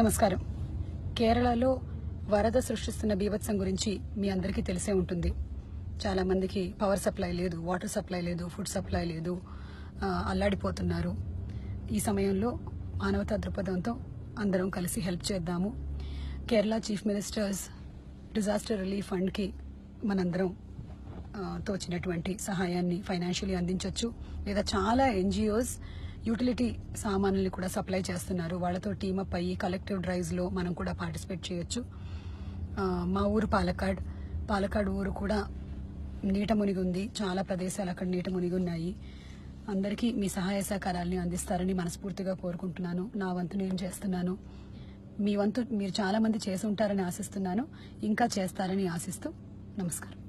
నమస్కారం కేరళలో వరద సృష్టిస్తున్న బీభత్సం గురించి మీ అందరికీ తెలిసే ఉంటుంది చాలా మందికి పవర్ సప్లై లేదు వాటర్ సప్లై లేదు ఫుడ్ సప్లై లేదు ఆ, అల్లాడిపోతున్నారు ఈ సమయంలో మానవతా దృక్పథంతో అందరం కలిసి హెల్ప్ చేద్దాము Kerala chief ministers disaster relief ఫండ్కి మనందరం ఆ, తోచినటువంటి సహాయాన్ని ఫైనాన్షియలీ అందించవచ్చు లేదా చాలా ఎన్జిఓస్ యూటిలిటీ సామాన్లని కూడా సప్లై చేస్తున్నారు వాళ్ళతో టీమప్ అయ్యి కలెక్టివ్ డ్రైవ్స్లో మనం కూడా పార్టిసిపేట్ చేయొచ్చు ఆ, మా ఊరు పాలకాడ్ పాలకాడ్ ఊరు కూడా నీట మునిగి ఉంది చాలా ప్రదేశాలు అక్కడ నీట మునిగి ఉన్నాయి అందరికీ మీ సహాయ సహకారాల్ని అందిస్తారని మనస్ఫూర్తిగా కోరుకుంటున్నాను నా వంతు నేను చేస్తున్నాను మీ వంతు మీరు చాలా మంది చేసి ఉంటారని ఆశిస్తున్నాను ఇంకా చేస్తారని ఆశిస్తూ నమస్కారం